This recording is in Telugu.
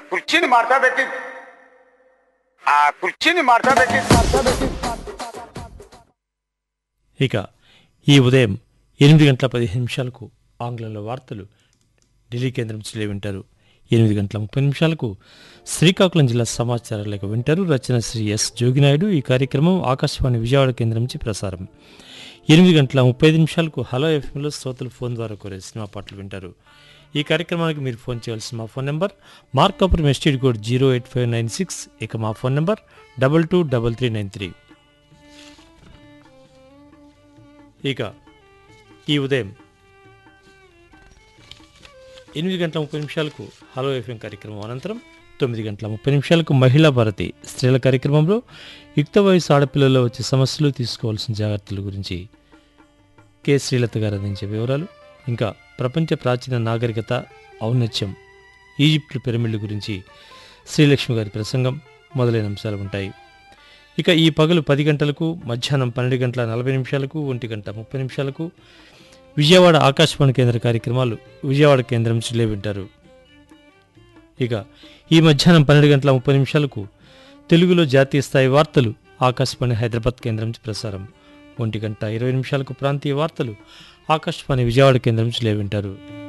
కుర్చీని మార్చా పెట్టి ఆ కుర్చీని మార్చా పెట్టి మార్చా పెట్టి ఇక ఈ ఉదయం ఎనిమిది గంటల పదిహేను నిమిషాలకు ఆంగ్లంలో వార్తలు ఢిల్లీ కేంద్రం నుంచి వింటారు ఎనిమిది గంటల ముప్పై నిమిషాలకు శ్రీకాకుళం జిల్లా సమాచార లేఖ వింటారు రచన శ్రీ ఎస్ జోగినాయుడు ఈ కార్యక్రమం ఆకాశవాణి విజయవాడ కేంద్రం నుంచి ప్రసారం ఎనిమిది గంటల ముప్పై ఐదు నిమిషాలకు హలో ఎఫ్ఎంలో శ్రోతలు ఫోన్ ద్వారా కోరే సినిమా పాటలు వింటారు ఈ కార్యక్రమానికి మీరు ఫోన్ చేయాల్సిన మా phone number Markapuram STD code zero eight five nine six ఇక మా phone number double two double three nine three ఇక ఈ ఉదయం ఎనిమిది గంటల ముప్పై నిమిషాలకు హలో ఎఫ్ఎం కార్యక్రమం అనంతరం తొమ్మిది గంటల ముప్పై నిమిషాలకు మహిళా భారతి స్త్రీల కార్యక్రమంలో యుక్త వయసు ఆడపిల్లల్లో వచ్చే సమస్యలు తీసుకోవాల్సిన జాగ్రత్తల గురించి కె శ్రీలత గారు అందించే వివరాలు ఇంకా ప్రపంచ ప్రాచీన నాగరికత ఔన్నత్యం ఈజిప్ట్ పిరమిడ్ల గురించి శ్రీలక్ష్మి గారి ప్రసంగం మొదలైన అంశాలు ఉంటాయి ఇక ఈ పగలు పది గంటలకు మధ్యాహ్నం పన్నెండు గంటల నలభై నిమిషాలకు ఒంటి గంట ముప్పై నిమిషాలకు విజయవాడ ఆకాశవాణి కేంద్ర కార్యక్రమాలు విజయవాడ కేంద్రం నుంచి వింటారు ఇక ఈ మధ్యాహ్నం పన్నెండు గంటల ముప్పై నిమిషాలకు తెలుగులో జాతీయ స్థాయి వార్తలు ఆకాశవాణి హైదరాబాద్ కేంద్రం నుంచి ప్రసారం ఒంటి గంట ఇరవై నిమిషాలకు ప్రాంతీయ వార్తలు ఆకాశవాణి విజయవాడ కేంద్రం నుంచి వింటారు